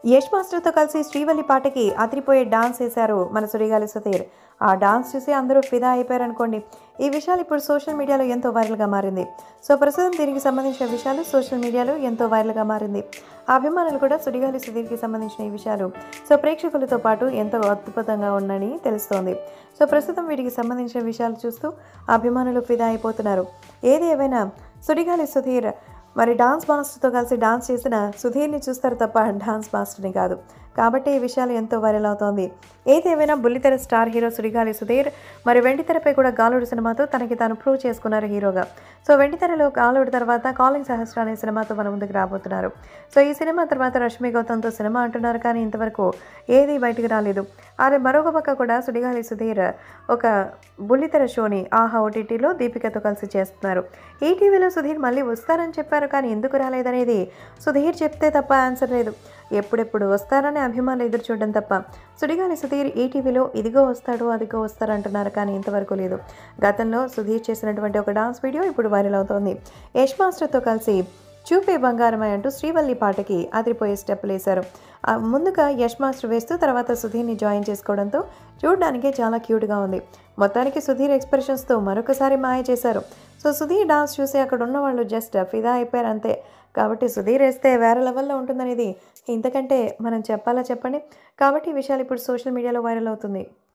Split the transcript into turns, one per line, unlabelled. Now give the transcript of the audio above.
యష్ మాస్టర్తో కలిసి శ్రీవల్లి పాటకి అదిరిపోయే డాన్స్ వేశారు మన సుడిగాలి సుధీర్ ఆ డాన్స్ చూసి అందరూ ఫిదా అయిపోయారు అనుకోండి ఈ విషయాలు ఇప్పుడు సోషల్ మీడియాలో ఎంతో వైరల్గా మారింది సో ప్రస్తుతం దీనికి సంబంధించిన విషయాలు సోషల్ మీడియాలో ఎంతో వైరల్గా మారింది ఆ అభిమానులు కూడా సుడిగాలి సుధీర్కి సంబంధించిన ఈ విషయాలు సో ప్రేక్షకులతో పాటు ఎంతో అద్భుతంగా ఉందని తెలుస్తోంది సో ప్రస్తుతం వీటికి సంబంధించిన విషయాలు చూస్తూ అభిమానులు ఫిదా అయిపోతున్నారు ఏది ఏవైనా సుడిగాలి సుధీర్ మరి డాన్స్ మాస్టర్తో కలిసి డాన్స్ చేసిన సుధీర్ని చూస్తారు తప్ప డాన్స్ మాస్టర్ని కాదు కాబట్టి ఈ విషయాలు ఎంతో వైరల్ అవుతోంది ఏదేమైనా బుల్లితెర స్టార్ హీరో సుడిగాలి సుధీర్ మరి వెండితెరపై కూడా గాలుడు సినిమాతో తనకి తాను ప్రూవ్ చేసుకున్నారు హీరోగా సో వెండితెరలో గాలుడు తర్వాత కాలింగ్ సహస్ర అనే సినిమాతో మన ముందుకు రాబోతున్నారు సో ఈ సినిమా తర్వాత రష్మి గౌతమ్తో సినిమా అంటున్నారు కానీ ఇంతవరకు ఏది బయటికి రాలేదు అరే మరొక పక్క కూడా సుడిగాలి సుధీర్ ఒక బుల్లితెర షోని ఆహా ఓటీటీలో దీపికతో కలిసి చేస్తున్నారు ఈటీవీలో సుధీర్ మళ్ళీ వస్తారని చెప్పారు కానీ ఎందుకు రాలేదనేది సుధీర్ చెప్తే తప్ప ఆన్సర్ లేదు ఎప్పుడెప్పుడు వస్తారని అభిమానులు ఎదురు చూడడం తప్ప సుడిగాలి సుధీర్ ఈటీవీలో ఇదిగో వస్తాడు అదిగో వస్తాడు అంటున్నారు కానీ ఇంతవరకు లేదు గతంలో సుధీర్ చేసినటువంటి ఒక డాన్స్ వీడియో ఇప్పుడు వైరల్ అవుతోంది యష్ మాస్టర్తో కలిసి చూపే బంగారమై అంటూ శ్రీవల్లి పాటకి అదిరిపోయే స్టెప్పులు వేశారు ఆ ముందుగా యష్ మాస్టర్ వేస్తూ తర్వాత సుధీర్ని జాయిన్ చేసుకోవడంతో చూడడానికే చాలా క్యూట్గా ఉంది మొత్తానికి సుధీర్ ఎక్స్ప్రెషన్స్తో మరొకసారి మాయ చేశారు సో సుధీర్ డాన్స్ చూసి అక్కడ ఉన్న వాళ్ళు జస్ట్ ఫిదా అయిపోయారు అంతే కాబట్టి సుధీర్ వేస్తే వేరే లెవెల్లో ఉంటుందనేది ఇంతకంటే మనం చెప్పాలా చెప్పండి కాబట్టి ఈ విషయాలు ఇప్పుడు సోషల్ మీడియాలో వైరల్ అవుతుంది